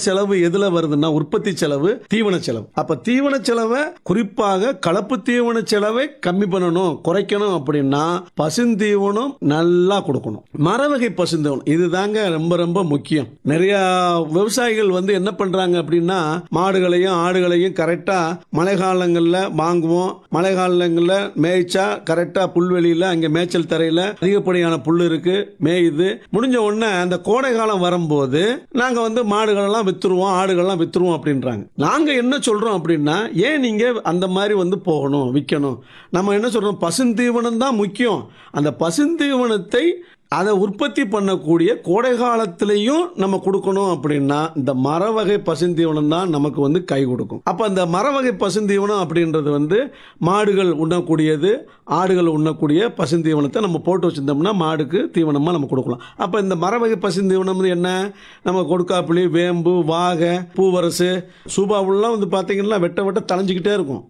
செலவு எதுல வருதுன்னா உற்பத்தி செலவு தீவன செலவு அப்ப தீவன செலவை குறிப்பாக கலப்பு தீவன செலவை கம்மி பண்ணணும் குறைக்கணும் அப்படின்னா பசுந்தீவனம் நல்லா கொடுக்கணும் மரவகை பசுந்தீவனம் இதுதாங்க ரொம்ப ரொம்ப முக்கியம் நிறைய விவசாயிகள் வந்து என்ன பண்றாங்க அப்படின்னா மாடுகளையும் ஆடுகளையும் கரெக்டா மழை காலங்களில் வாங்குவோம் மழை காலங்களில் மேய்ச்சா கரெக்டா புல்வெளியில அங்க மேய்ச்சல் தரையில அதிகப்படியான புல் இருக்கு மேயுது முடிஞ்ச உடனே அந்த கோடை காலம் வரும்போது நாங்க வந்து மாடுகளெல்லாம் வித்துருவோம் ஆடுகள்லாம் வித்துருவோம் அப்படின்றாங்க நாங்க என்ன சொல்றோம் அப்படின்னா ஏன் நீங்க அந்த மாதிரி வந்து போகணும் விற்கணும் நம்ம என்ன சொல்றோம் பசுந்தீவனம் தான் முக்கியம் அந்த பசுந்தீவனத்தை அதை உற்பத்தி பண்ணக்கூடிய கோடை காலத்திலையும் நம்ம கொடுக்கணும் அப்படின்னா இந்த மரவகை பசுந்தீவனம் தான் நமக்கு வந்து கை கொடுக்கும் அப்போ அந்த மரவகை பசுந்தீவனம் அப்படின்றது வந்து மாடுகள் உண்ணக்கூடியது ஆடுகள் உண்ணக்கூடிய பசுந்தீவனத்தை நம்ம போட்டு வச்சிருந்தோம்னா மாடுக்கு தீவனமாக நம்ம கொடுக்கலாம் அப்போ இந்த மரவகை பசுந்தீவனம் வந்து என்ன நம்ம கொடுக்காப்புளி வேம்பு வாகை பூவரசு சூபாவுலாம் வந்து பார்த்தீங்கன்னா வெட்ட வெட்ட தளைஞ்சிக்கிட்டே இருக்கும்